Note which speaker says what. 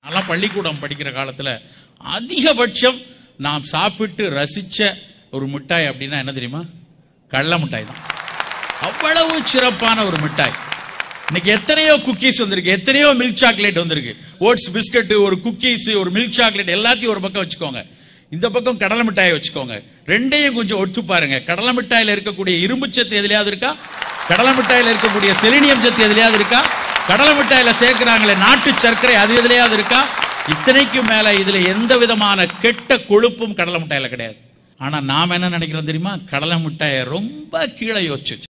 Speaker 1: நான்லாம் பள்ளிக்கூடம் படிக்கிற காலத்துல அதிகபட்சம் நாம் சாப்பிட்டு ரசிச்ச ஒரு மிட்டாய் அப்படின்னா என்ன தெரியுமா கடல மிட்டாய் தான் அவ்வளவு சிறப்பான ஒரு மிட்டாய் இன்னைக்கு எத்தனையோ குக்கீஸ் வந்திருக்கு எத்தனையோ மில்க் சாக்லேட் வந்திருக்கு ஓட்ஸ் பிஸ்கட் ஒரு குக்கீஸ் ஒரு மில்க் சாக்லேட் எல்லாத்தையும் ஒரு பக்கம் வச்சுக்கோங்க இந்த பக்கம் கடலை மிட்டாயை வச்சுக்கோங்க ரெண்டையும் கொஞ்சம் ஒத்து பாருங்க கடலை மிட்டாயில இருக்கக்கூடிய இரும்பு சத்து எதுலயாவது இருக்கா கடலை மிட்டாயில இருக்கக்கூடிய செலினியம் சத்து எதுலயாவது இருக்கா கடலை மிட்டாயில சேர்க்கிறாங்களே நாட்டு சர்க்கரை அது எதுலயாவது இருக்கா இத்தனைக்கும் மேல இதுல எந்த விதமான கெட்ட கொழுப்பும் கடலை மிட்டாயில கிடையாது ஆனா நாம என்ன நினைக்கிறோம் தெரியுமா கடலை மிட்டாயை ரொம்ப கீழே யோசிச்சு